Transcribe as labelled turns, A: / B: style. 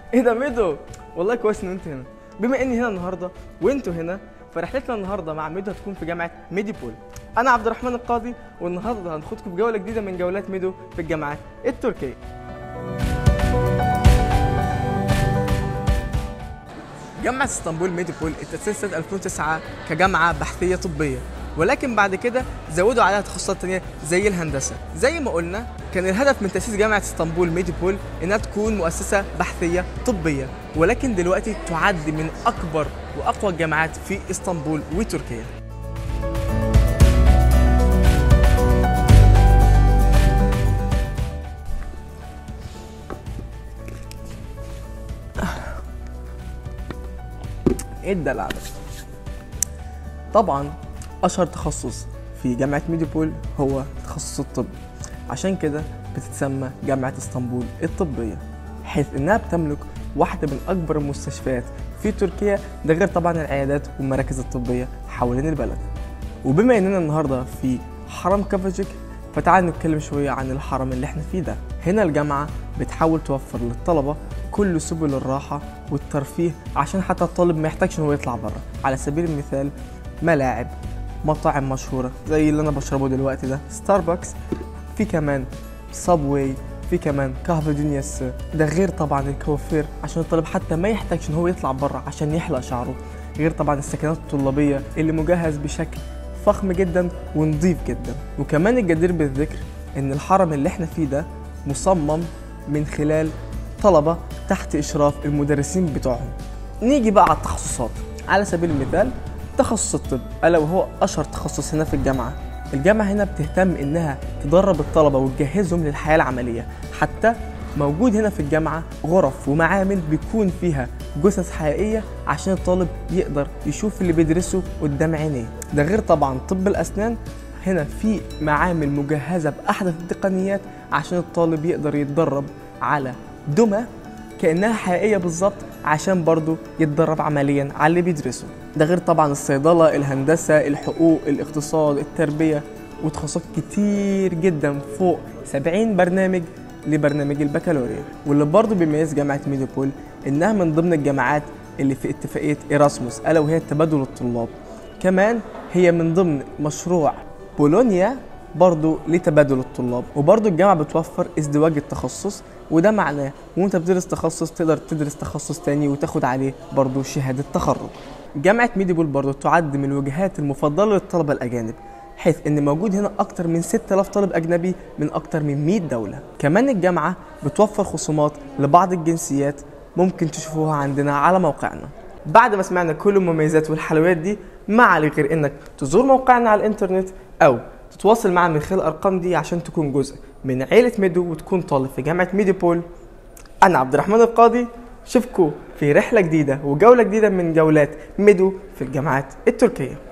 A: ايه ده ميدو والله كويس ان انت هنا بما اني هنا النهارده وانتوا هنا فرحلتنا النهارده مع ميدو هتكون في جامعه ميديبول انا عبد الرحمن القاضي والنهارده هناخدكم في جوله جديده من جولات ميدو في الجامعات التركيه جامعة اسطنبول ميديبول اتأسست سنة 2009 كجامعة بحثية طبية ولكن بعد كده زودوا عليها تخصصات تانية زي الهندسة زي ما قلنا كان الهدف من تأسيس جامعة اسطنبول ميديبول إنها تكون مؤسسة بحثية طبية ولكن دلوقتي تعد من أكبر وأقوى الجامعات في اسطنبول وتركيا ايه الدلع ده طبعا اشهر تخصص في جامعه ميديبول هو تخصص الطب عشان كده بتتسمى جامعه اسطنبول الطبيه حيث انها بتملك واحده من اكبر المستشفيات في تركيا ده غير طبعا العيادات والمراكز الطبيه حوالين البلد وبما اننا النهارده في حرم كافاجيك فتعال نتكلم شويه عن الحرم اللي احنا فيه ده هنا الجامعه بتحاول توفر للطلبه كل سبل الراحه والترفيه عشان حتى الطالب ما يحتاجش ان هو يطلع بره على سبيل المثال ملاعب مطاعم مشهوره زي اللي انا بشربه دلوقتي ده ستاربكس في كمان صابواي في كمان قهوة دنياس ده غير طبعا الكوافير عشان الطالب حتى ما يحتاجش ان هو يطلع بره عشان يحلق شعره غير طبعا السكنات الطلابية اللي مجهز بشكل فخم جدا ونظيف جدا وكمان الجدير بالذكر ان الحرم اللي احنا فيه ده مصمم من خلال طلبة تحت إشراف المدرسين بتوعهم نيجي بقى على التخصصات على سبيل المثال تخصص الطب ألا وهو أشهر تخصص هنا في الجامعة الجامعة هنا بتهتم إنها تدرب الطلبة وتجهزهم للحياة العملية حتى موجود هنا في الجامعة غرف ومعامل بيكون فيها جثث حقيقية عشان الطالب يقدر يشوف اللي بيدرسه قدام عينيه ده غير طبعا طب الأسنان هنا في معامل مجهزة بأحدث التقنيات عشان الطالب يقدر يتدرب على دمى كأنها حقيقية بالظبط عشان برضه يتدرب عمليا على اللي بيدرسه ده غير طبعا الصيدلة الهندسة الحقوق الاقتصاد التربية وتخصصات كتير جدا فوق 70 برنامج لبرنامج البكالوريا واللي برضه بيميز جامعة ميديبول إنها من ضمن الجامعات اللي في اتفاقية إيراسموس ألا وهي تبادل الطلاب كمان هي من ضمن مشروع بولونيا برضه لتبادل الطلاب وبرضه الجامعة بتوفر ازدواج التخصص وده معناه وانت بتدرس تخصص تقدر تدرس تخصص تاني وتاخد عليه برضه شهادة تخرج جامعة ميديبول برضه تعد من الوجهات المفضلة للطلبة الأجانب حيث ان موجود هنا اكتر من 6000 طالب اجنبي من اكتر من 100 دولة كمان الجامعة بتوفر خصومات لبعض الجنسيات ممكن تشوفوها عندنا على موقعنا بعد ما سمعنا كل المميزات والحلويات دي ما عليك غير انك تزور موقعنا على الانترنت او تتواصل معنا من خلال الارقام دي عشان تكون جزء من عيلة ميدو وتكون طالب في جامعة ميديبول انا عبد الرحمن القاضي اشوفكم في رحلة جديدة وجولة جديدة من جولات ميدو في الجامعات التركية